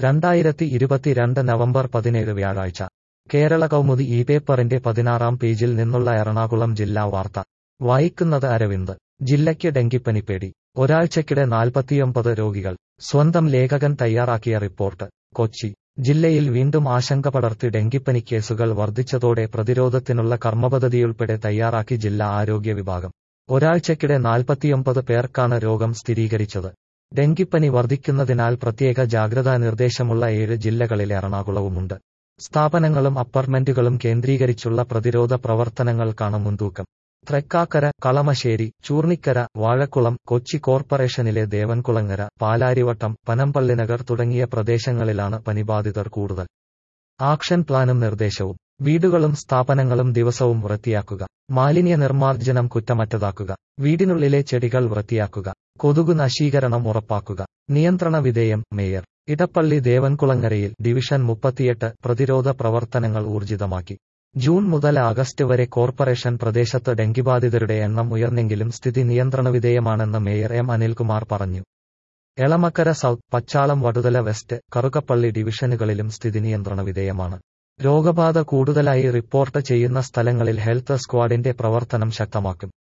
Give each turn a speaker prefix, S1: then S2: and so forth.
S1: രണ്ടായിരത്തി ഇരുപത്തിരണ്ട് നവംബർ പതിനേഴ് വ്യാഴാഴ്ച കേരള കൗമുദി ഈ പേപ്പറിന്റെ പതിനാറാം പേജിൽ നിന്നുള്ള എറണാകുളം ജില്ലാ വാർത്ത വായിക്കുന്നത് അരവിന്ദ് ജില്ലയ്ക്ക് ഡെങ്കിപ്പനി പേടി ഒരാഴ്ചക്കിടെ നാൽപ്പത്തിയൊമ്പത് രോഗികൾ സ്വന്തം ലേഖകൻ തയ്യാറാക്കിയ റിപ്പോർട്ട് കൊച്ചി ജില്ലയിൽ വീണ്ടും ആശങ്ക പടർത്തി ഡെങ്കിപ്പനി കേസുകൾ വർദ്ധിച്ചതോടെ പ്രതിരോധത്തിനുള്ള കർമ്മപദ്ധതിയുൾപ്പെടെ തയ്യാറാക്കി ജില്ലാ ആരോഗ്യ വിഭാഗം ഒരാഴ്ചക്കിടെ നാൽപ്പത്തിയൊമ്പത് പേർക്കാണ് രോഗം സ്ഥിരീകരിച്ചത് ഡെങ്കിപ്പനി വർദ്ധിക്കുന്നതിനാൽ പ്രത്യേക ജാഗ്രതാ നിർദ്ദേശമുള്ള ഏഴ് ജില്ലകളിൽ എറണാകുളവുമുണ്ട് സ്ഥാപനങ്ങളും അപ്പാർട്ട്മെന്റുകളും കേന്ദ്രീകരിച്ചുള്ള പ്രതിരോധ പ്രവർത്തനങ്ങൾക്കാണ് മുൻതൂക്കം തൃക്കാക്കര കളമശ്ശേരി ചൂർണിക്കര വാഴക്കുളം കൊച്ചി കോർപ്പറേഷനിലെ ദേവൻകുളങ്ങര പാലാരിവട്ടം പനമ്പള്ളിനഗർ തുടങ്ങിയ പ്രദേശങ്ങളിലാണ് പനിബാധിതർ കൂടുതൽ ആക്ഷൻ പ്ലാനും നിർദ്ദേശവും വീടുകളും സ്ഥാപനങ്ങളും ദിവസവും വൃത്തിയാക്കുക മാലിന്യ നിർമ്മാർജ്ജനം കുറ്റമറ്റതാക്കുക വീടിനുള്ളിലെ ചെടികൾ വൃത്തിയാക്കുക കൊതുകു നശീകരണം ഉറപ്പാക്കുക നിയന്ത്രണ വിധേയം മേയർ ഇടപ്പള്ളി ദേവൻകുളങ്ങരയിൽ ഡിവിഷൻ മുപ്പത്തിയെട്ട് പ്രതിരോധ പ്രവർത്തനങ്ങൾ ഊർജിതമാക്കി ജൂൺ മുതൽ ആഗസ്റ്റ് വരെ കോർപ്പറേഷൻ പ്രദേശത്ത് ഡെങ്കിബാധിതരുടെ എണ്ണം ഉയർന്നെങ്കിലും സ്ഥിതി നിയന്ത്രണവിധേയമാണെന്ന് മേയർ എം അനിൽകുമാർ പറഞ്ഞു എളമക്കര സൗത്ത് പച്ചാളം വടുതല വെസ്റ്റ് കറുകപ്പള്ളി ഡിവിഷനുകളിലും സ്ഥിതി നിയന്ത്രണവിധേയമാണ് രോഗബാധ കൂടുതലായി റിപ്പോർട്ട് ചെയ്യുന്ന സ്ഥലങ്ങളിൽ ഹെൽത്ത് സ്ക്വാഡിന്റെ പ്രവർത്തനം ശക്തമാക്കും